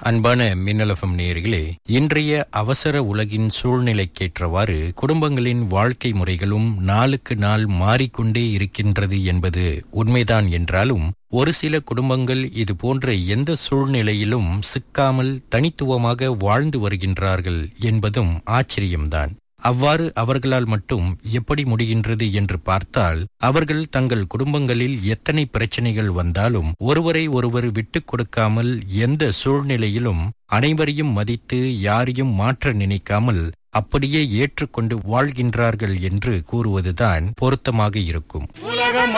அன்பான மின்னலஃபம் நேயர்களே இன்றைய அவசர உலகின் சூழ்நிலைக்கேற்றவாறு குடும்பங்களின் வாழ்க்கை முறைகளும் நாளுக்கு நாள் மாறிக்கொண்டே இருக்கின்றது என்பது உண்மைதான் என்றாலும் ஒரு சில குடும்பங்கள் இது போன்ற எந்த சூழ்நிலையிலும் சிக்காமல் தனித்துவமாக வாழ்ந்து வருகின்றார்கள் என்பதும் ஆச்சரியம்தான் அவ்வாறு அவர்களால் மட்டும் எப்படி முடிகின்றது என்று பார்த்தால் அவர்கள் தங்கள் குடும்பங்களில் எத்தனை பிரச்சனைகள் வந்தாலும் ஒருவரை ஒருவர் விட்டுக் கொடுக்காமல் எந்த சூழ்நிலையிலும் அனைவரையும் மதித்து யாரையும் மாற்ற நினைக்காமல் அப்படியே ஏற்றுக்கொண்டு வாழ்கின்றார்கள் என்று கூறுவதுதான் பொருத்தமாக இருக்கும் உலகம்